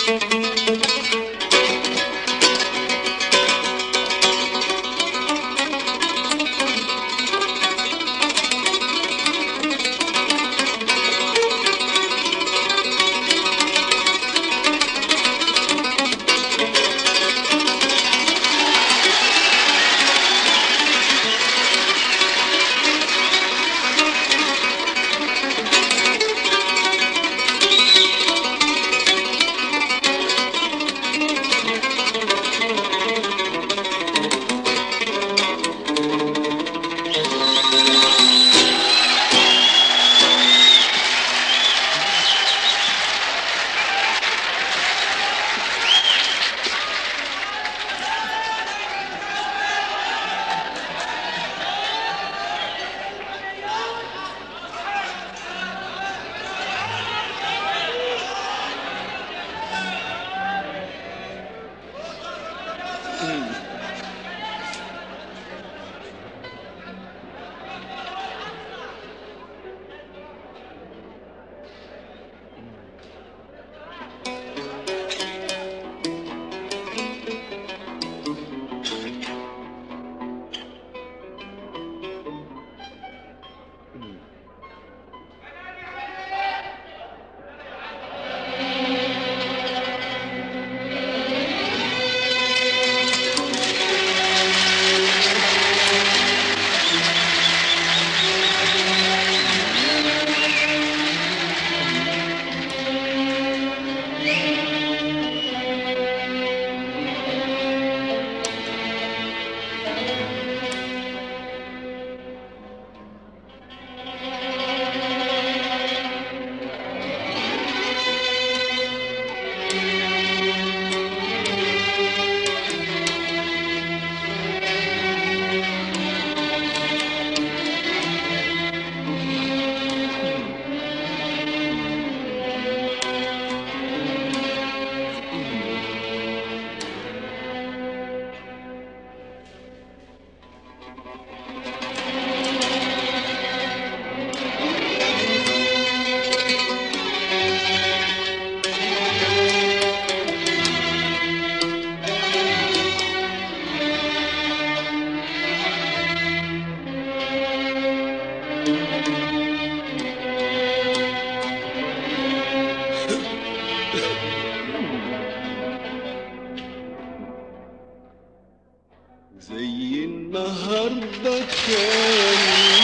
زي النهارده كان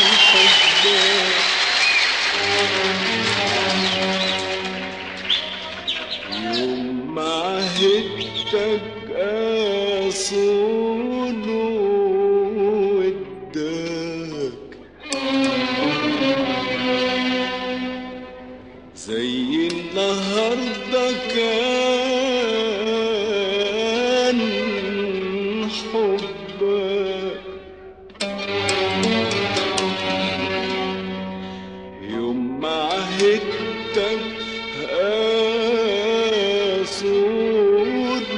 حبك يوم ما عهدتك اصون ودك زي النهارده كان حبك يوم ما عهدتك اصون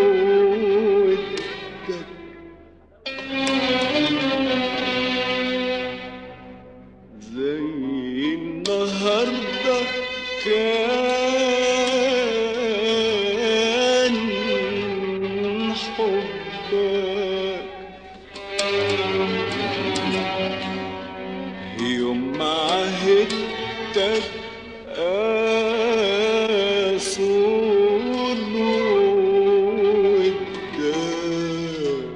ودك زي النهارده كان حبك يوم ما عهدتك اصون ودك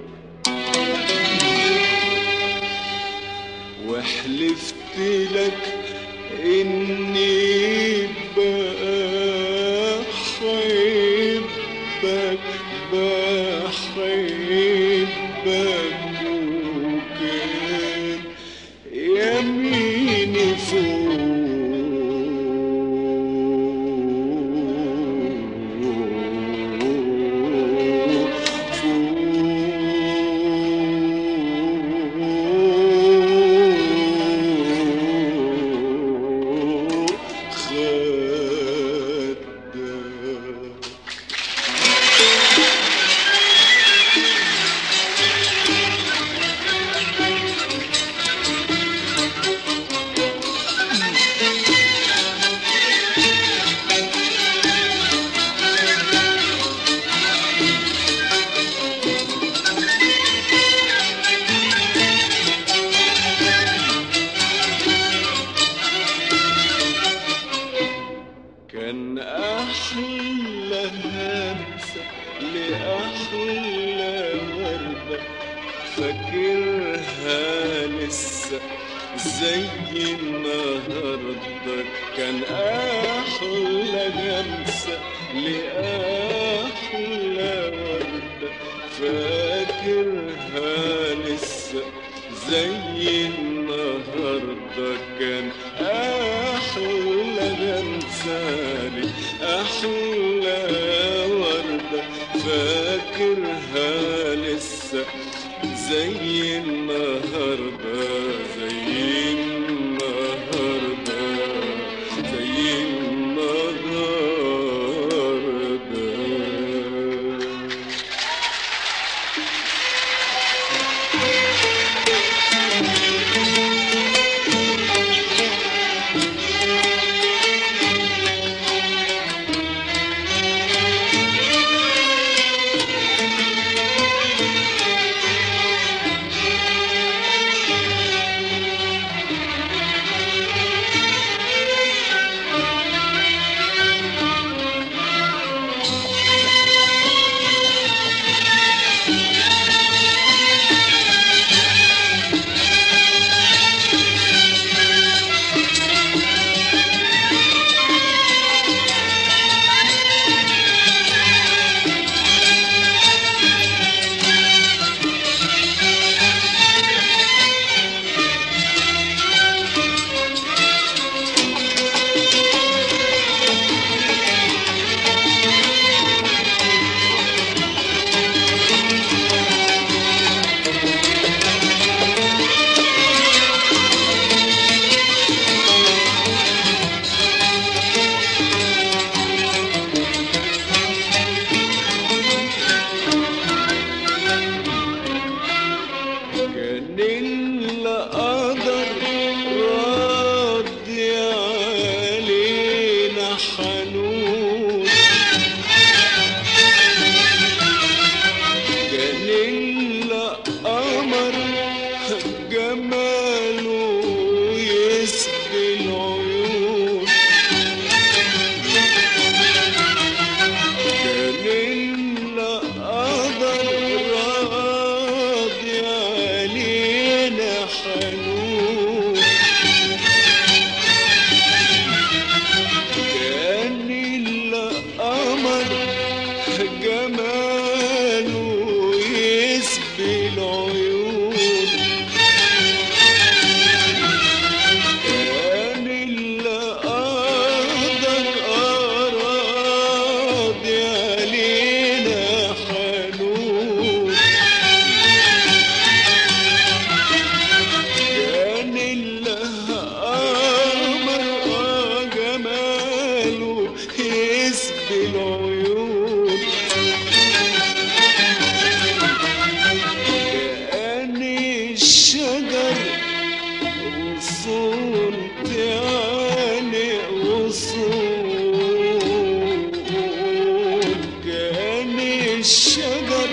وحلفت لك اني بحبك بحبك وكان يميني فوق فوق خدك لأحلى وردة فاكرها لسه زي النهاردة كان أحلى جمسة لأحلى وردة فاكرها لسه زي النهاردة كان أحلى جمسة أحلى وردة فاكرها لسه زي النهاردة زي النهاردة زي النهاردة كان القدر راضي علينا حنون كان القمر جماله يسبي العيون كان القدر راضي علينا حنون كان القمر جماله يسبي العيون كان القدر أراضي علينا حنون كان القمر جماله يسبي العيون كان الشجر غصون تاني غصون كان الشجر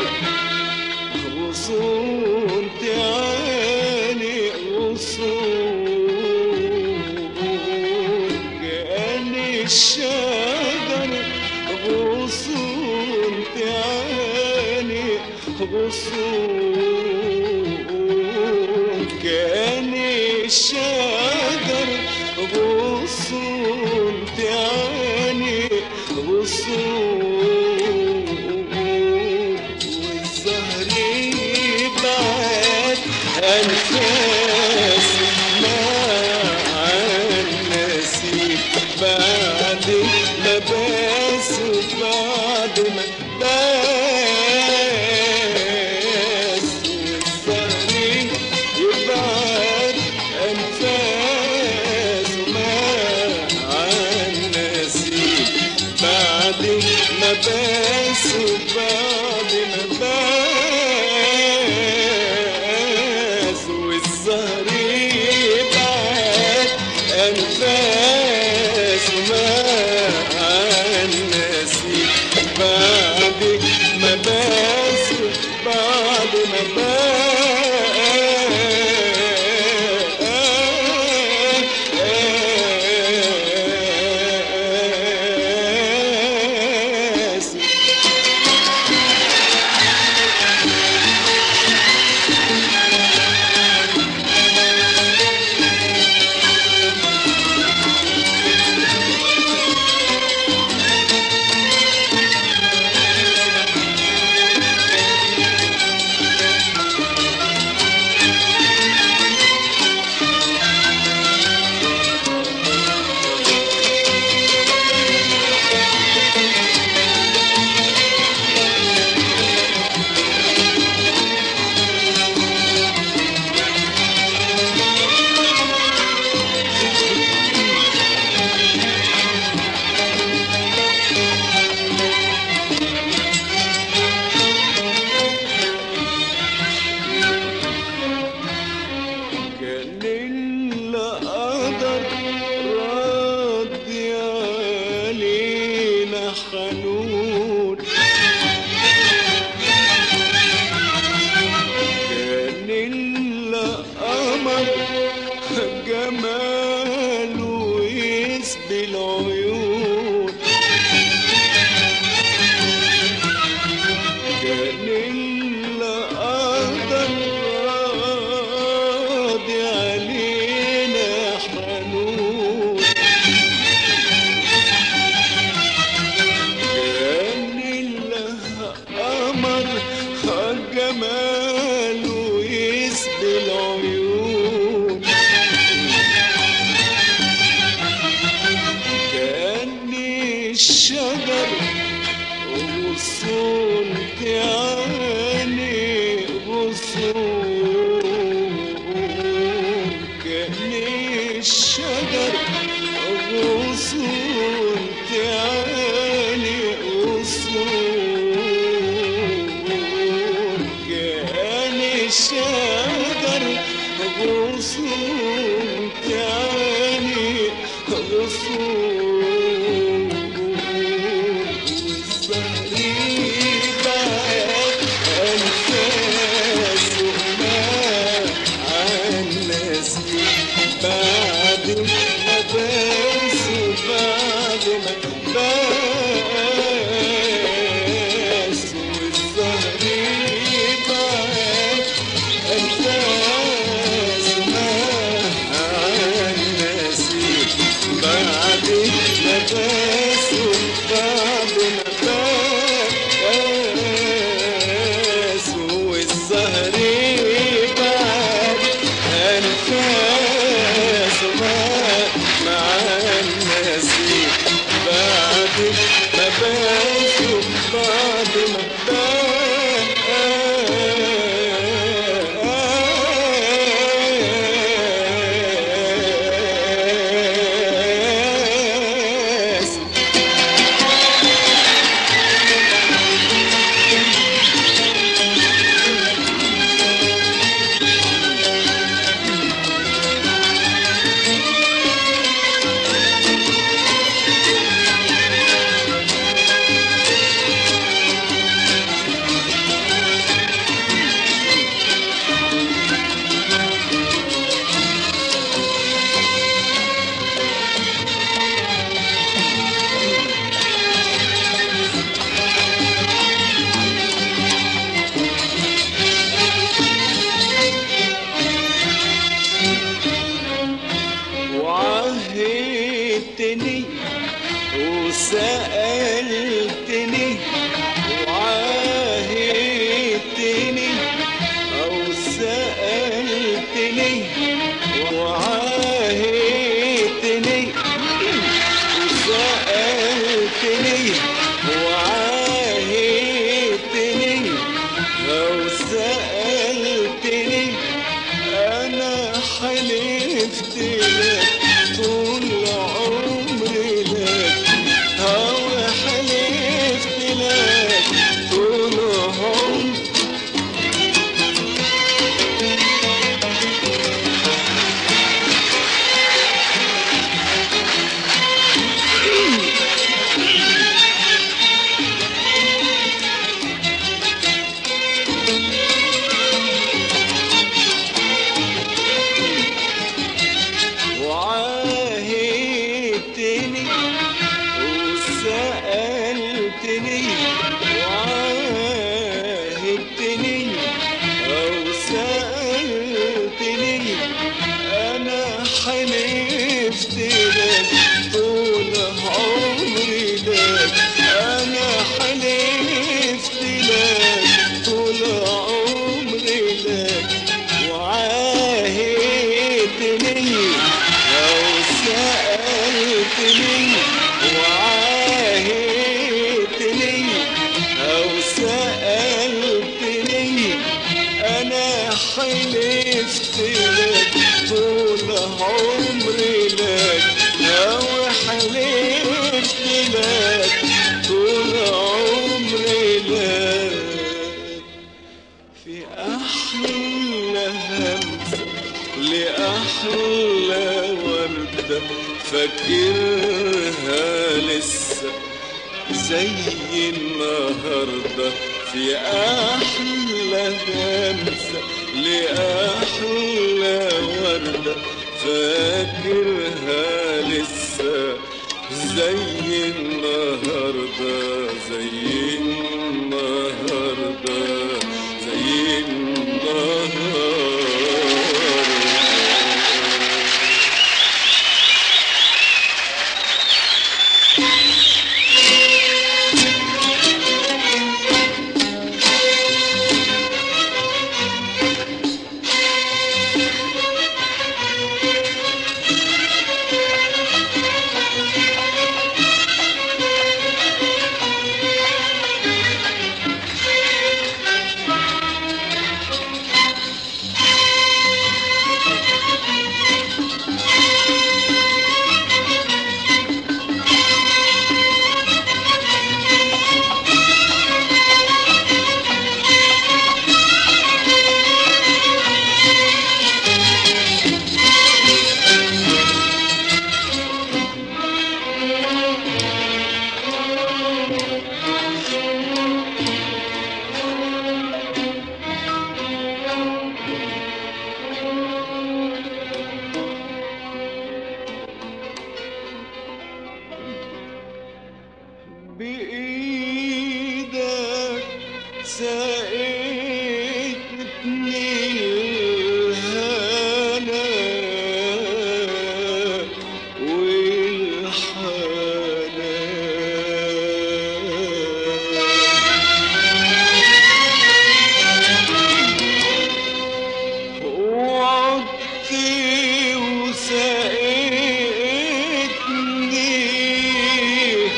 غصون تاني غصون كان الشجر غصون تاني غصون كان الشجر غصون تاني غصون والزهر يبعد أنفاس مع النسيم بعد ما باس وبعد ما باس والزهر يبعد أنفاس مع النسيم بعد ما باس وبعد ما باس والزهر يبعد أنفاس مع النسيم بعد ما باس بعد ما باس وعاهدتني أو سألتني أنا حلفت لك طول عمري لك أنا حلفت لك طول عمري لك وعاهدتني أو سألتني وعاهدتني أو سألتني أنا حلفت لك طول عمري لك أو حلفت لك طول عمري لك في أحلى همسة لأحلى وردة فاكرها لسه زي النهاردة في أحلى همسة لأحلى وردة فاكرها لسه زي النهاردة زي النهاردة زي النهاردة بإيدك ساقتني الهنا والحنان وعدت وسقيتني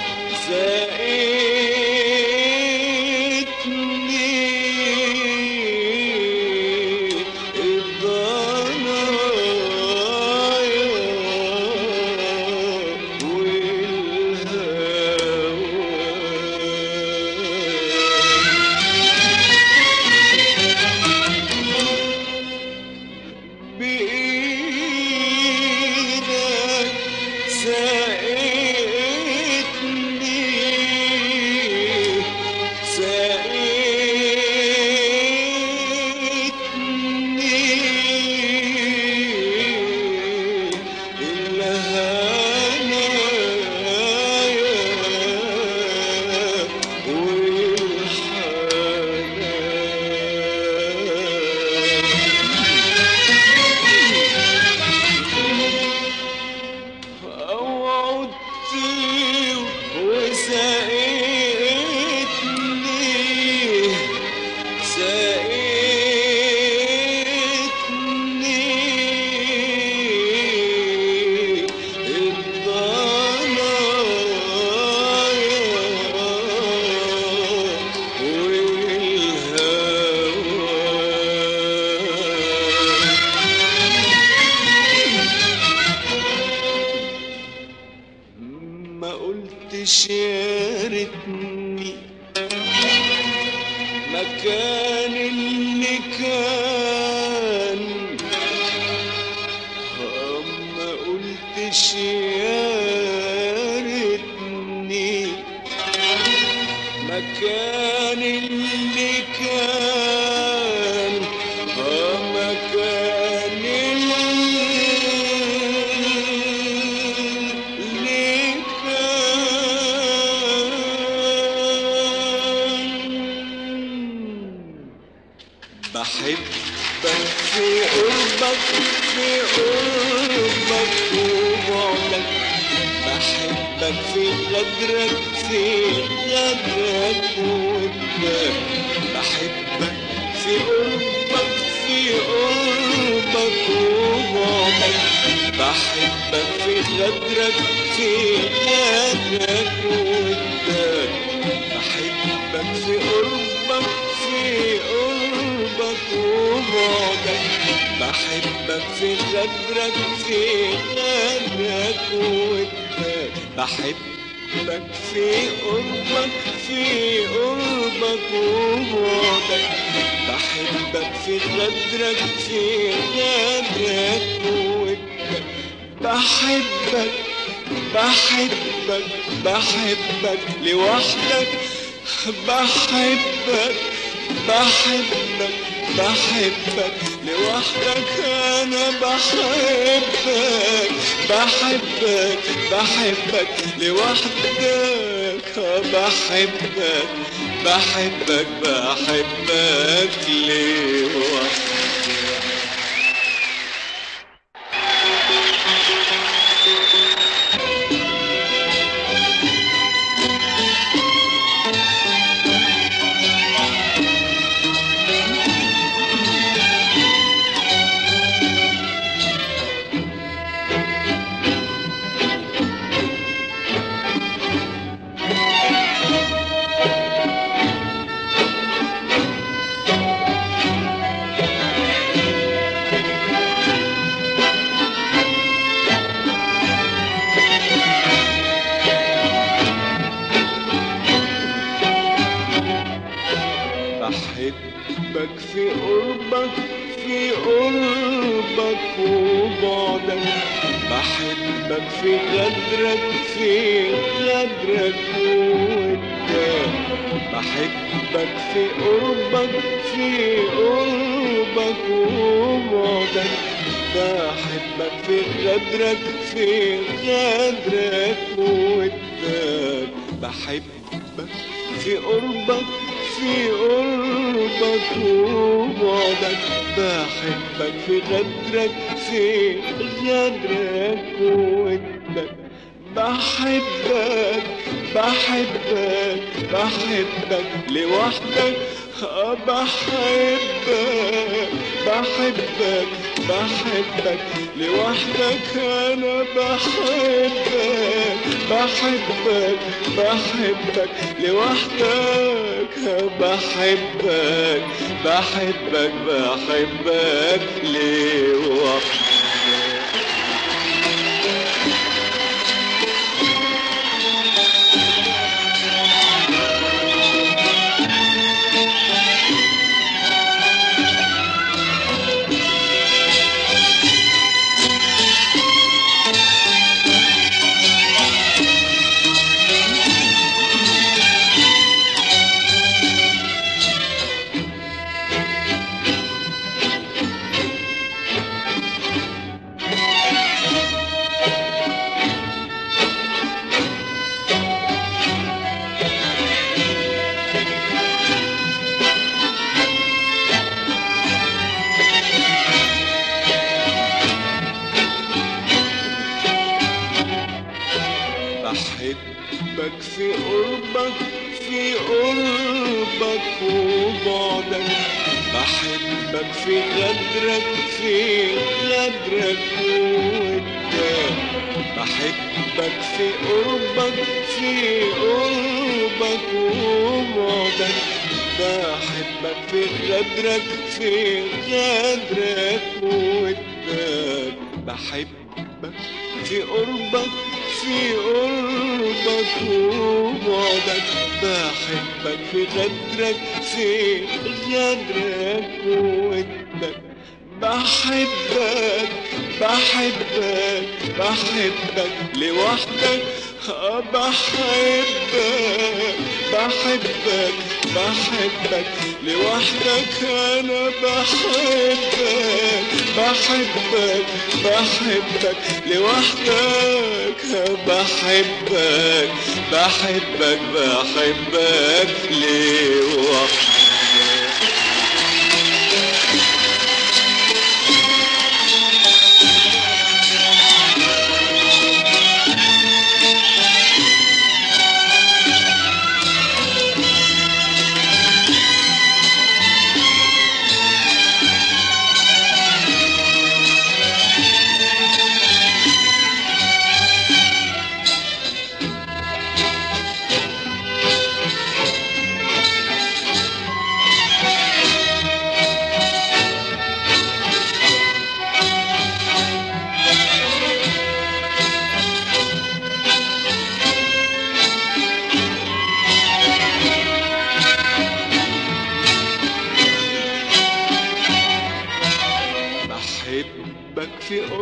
سقيتني الضنايا والهوى بإيدك ساقتني ساقتني الهنا والحنان وعدت وسقيتني سقيتني الضنايا والهوى ما قلتش يا ريتني مكان اللي كان آه، ما قلتش يا ريتني مكان اللي كان آه، مكان اللي بحبك في قربك في قربك وبعدك بحبك في غدرك في غدرك وودك بحبك في قربك في قربك وبعدك بحبك في غدرك في غدرك وودك بحبك في قربك في قربك وبعدك بحبك في غدرك في غدرك وودك بحبك في قربك في قربك وبعدك بحبك في غدرك في غدرك وودك بحبك بحبك بحبك لوحدك بحبك بحبك بحبك لوحدك انا بحبك بحبك بحبك لوحدك بحبك بحبك بحبك لوحدك بحبك في قربك في قربك وبعدك بحبك في غدرك في غدرك وودك بحبك في قربك في قربك وبعدك بحبك في غدرك في غدرك وودك بحبك في قربك في قربك وبعدك بحبك في غدرك في غدرك وودك بحبك بحبك بحبك لوحدك آه بحبك بحبك بحبك لوحدك انا بحبك بحبك بحبك لوحدك بحبك بحبك بحبك لوحدك بحبك في قربك في قربك وبعدك بحبك في غدرك في غدرك وودك بحبك في قربك في قربك وبعدك بحبك في غدرك في غدرك وودك بحبك في قربك في قربك وبعدك بحبك في غدرك في غدرك وودك بحبك بحبك بحبك لوحدك آه بحبك بحبك بحبك لوحدك انا بحبك بحبك بحبك لوحدك بحبك بحبك بحبك لوحدك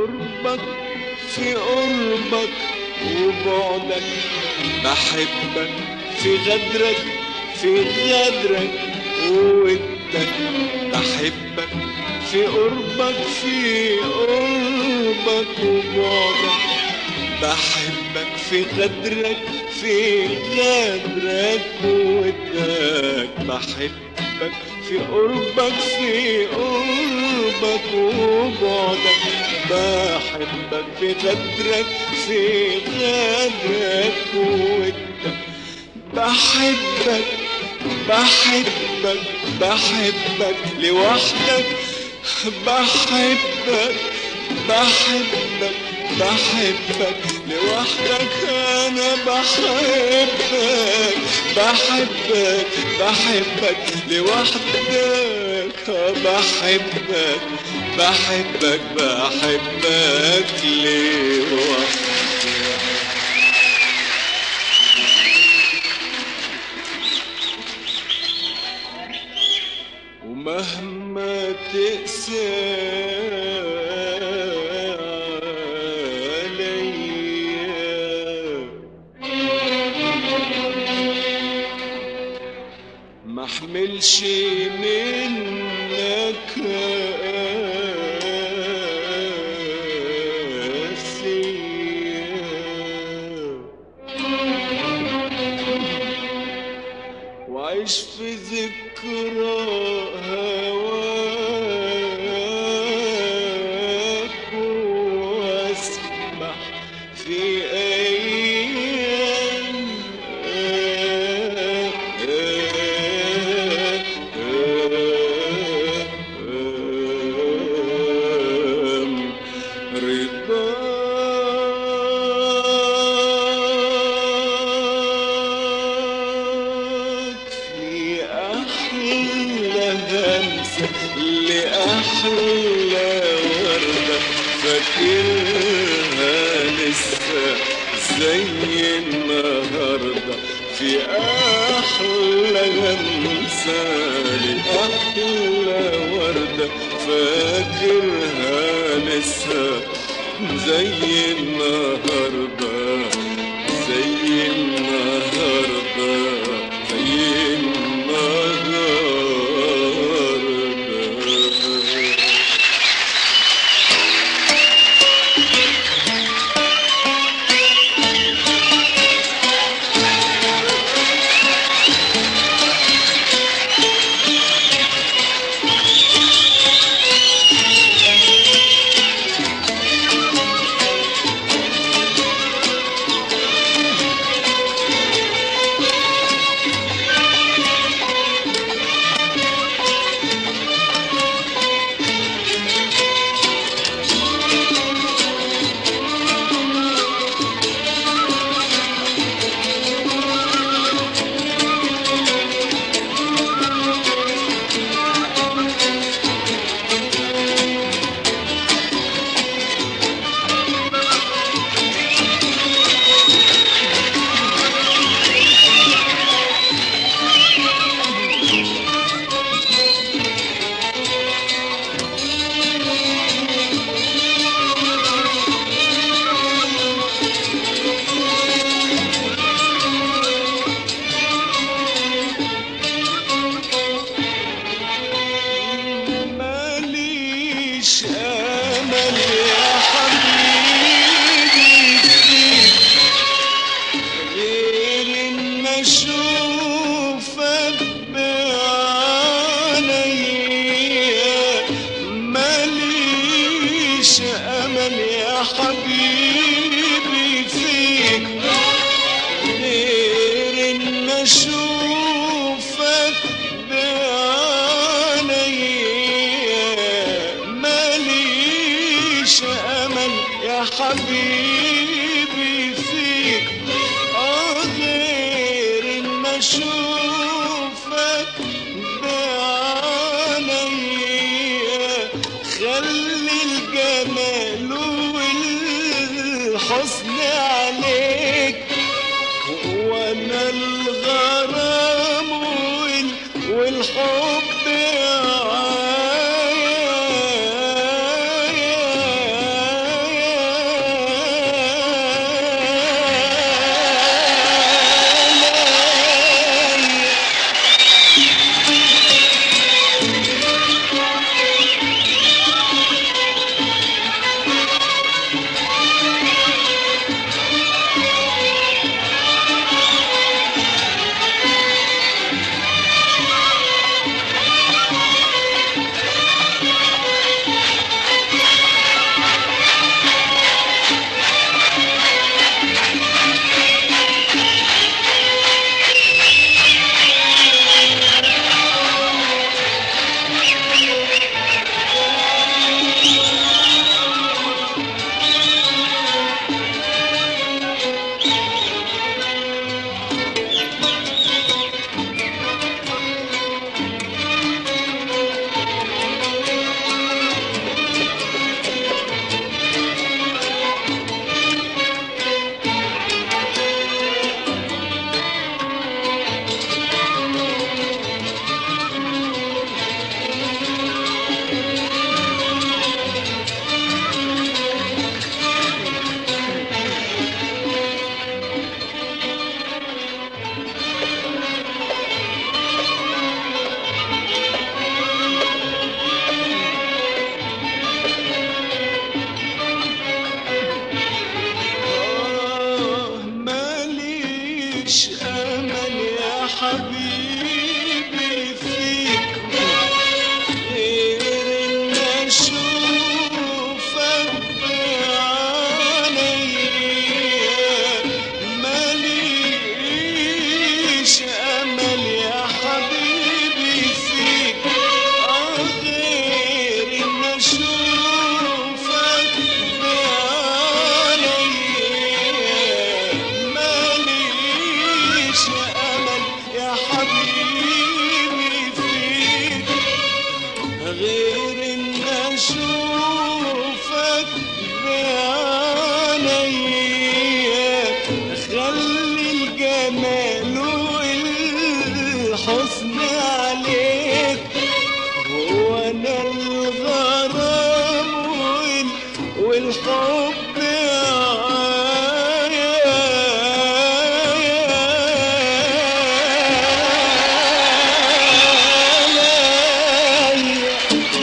قربك في قربك وبعدك بحبك في غدرك في غدرك وودك بحبك في قربك في قربك وبعدك بحبك في غدرك في غدرك وودك بحبك في قربك في قربك وبعدك بحبك في غدرك في غدرك وودك بحبك بحبك بحبك لوحدك بحبك بحبك بحبك لوحدك انا بحبك بحبك بحبك لوحدك بحبك بحبك بحبك لوحدك ومهما تقسى عليا ما احملش منك قاسية وعيش في ذكرى هواك واسمح في أيام رضاك في أحلى همسة لأحلى وردة فاكرها لسه زي النهاردة في أحلى همسة لأحلى وردة فاكرها لسه زي النهاردة زي النهاردة زي النهاردة ماليش امل يا حبيبي فيك غير ان اشوفك بعينيا ماليش امل يا حبيبي فيك غير ان اشوفك بعينيا ماليش امل يا حبيبي فيك آه غير ان اشوفك بعينيا خلي الجمال والحسن عليك وانا الغرام وال- والحب غصب عليك وانا الغرام وال- والحب عليا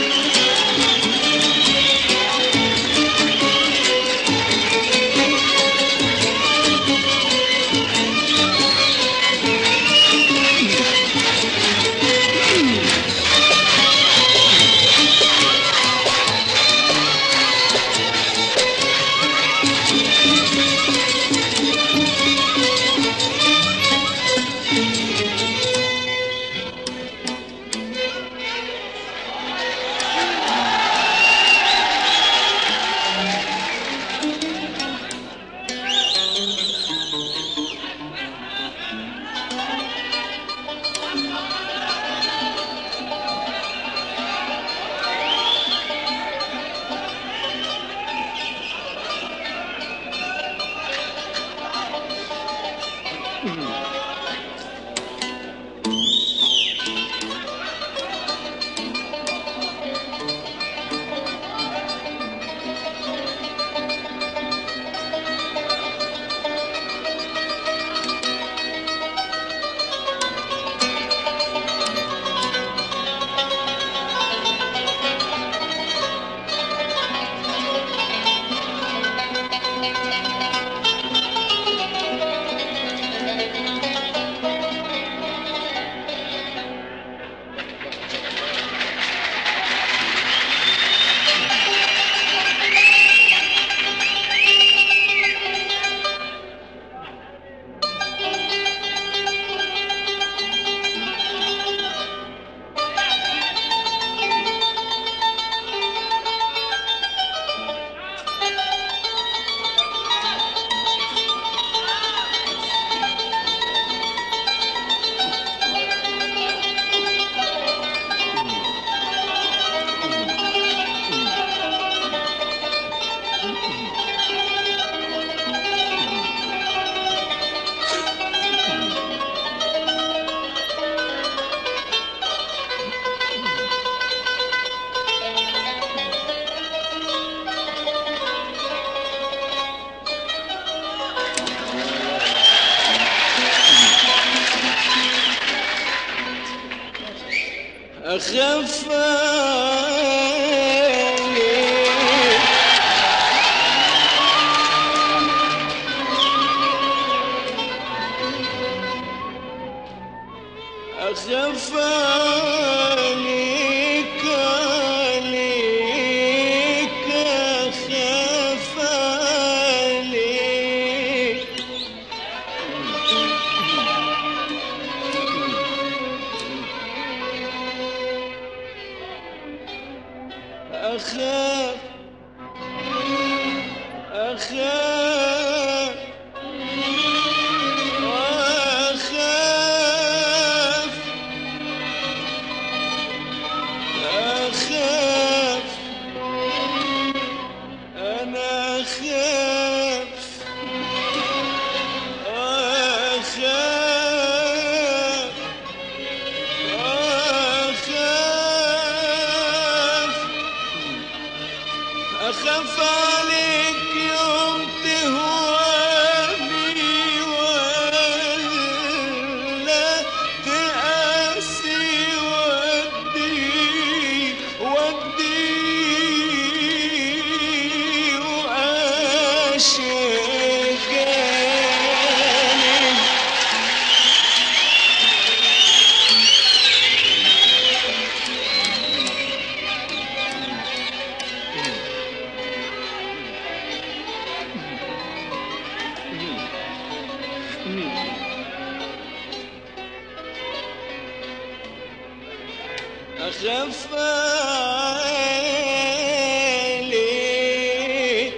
أخاف عليك أخاف عليك عليك أخاف عليك أخاف أخاف وأخاف أخاف أنا أخاف أخاف أخاف أخاف عليك يوم تهواني ولا تقاسي ودي ودي وأشجاني أخاف عليك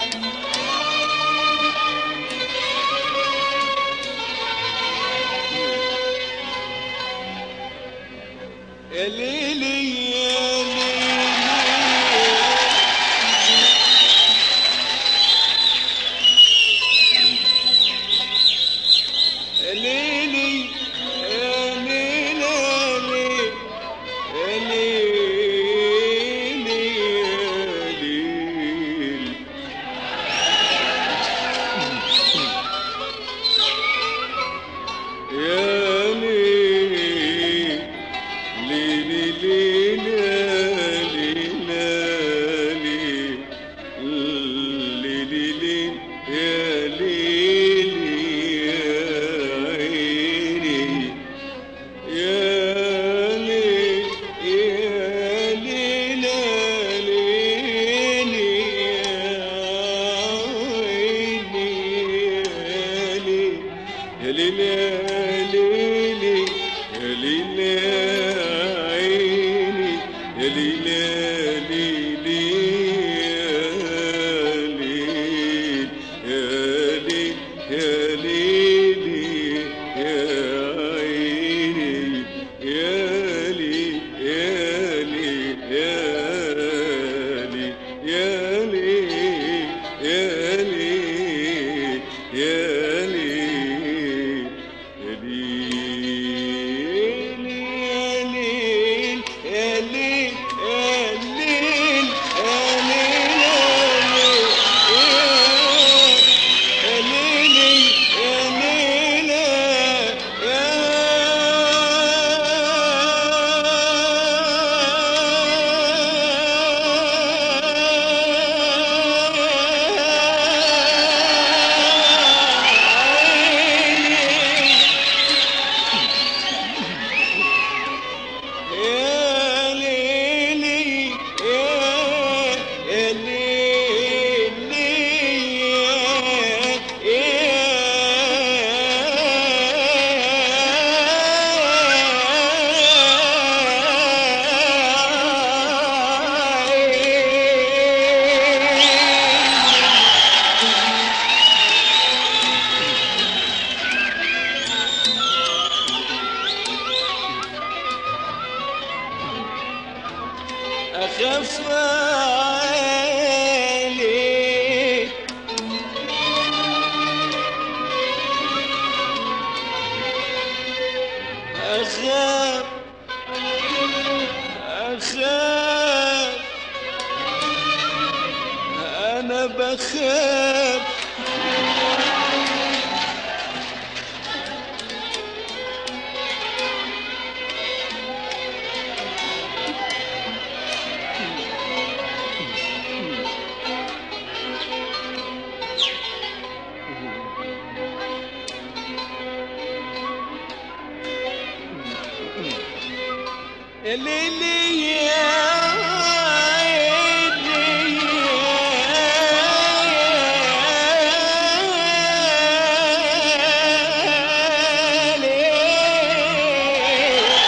يا ليلي يا ليلي يا ليلي يا ليلي أخف عليك أخاف أخاف أنا بخاف يا ليلي يا عيني يا ليل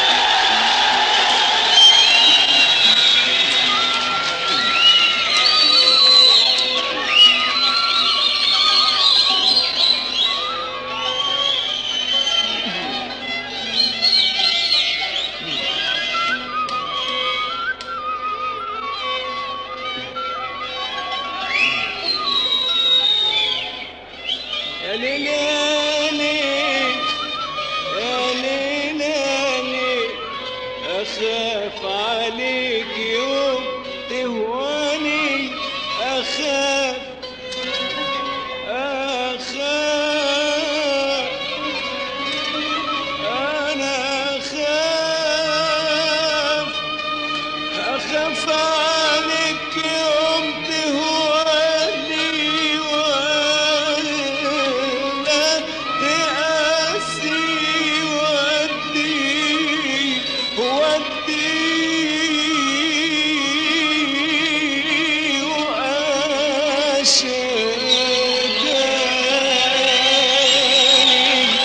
يا ليل يا ليل يا ليل يا ليل أخاف عليك يوم تهواني أخاف أخاف أنا أخاف أخاف عليك يوم تهواني ولا تقاسي ودي ودي وأشداني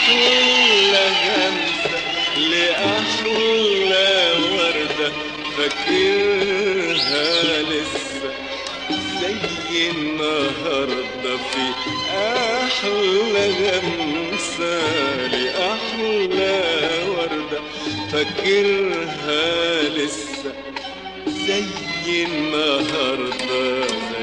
أحلى همسة لأحلى وردة فاكرها لسه زي النهاردة في أحلى غمسة لأحلى وردة فاكرها لسه زي النهاردة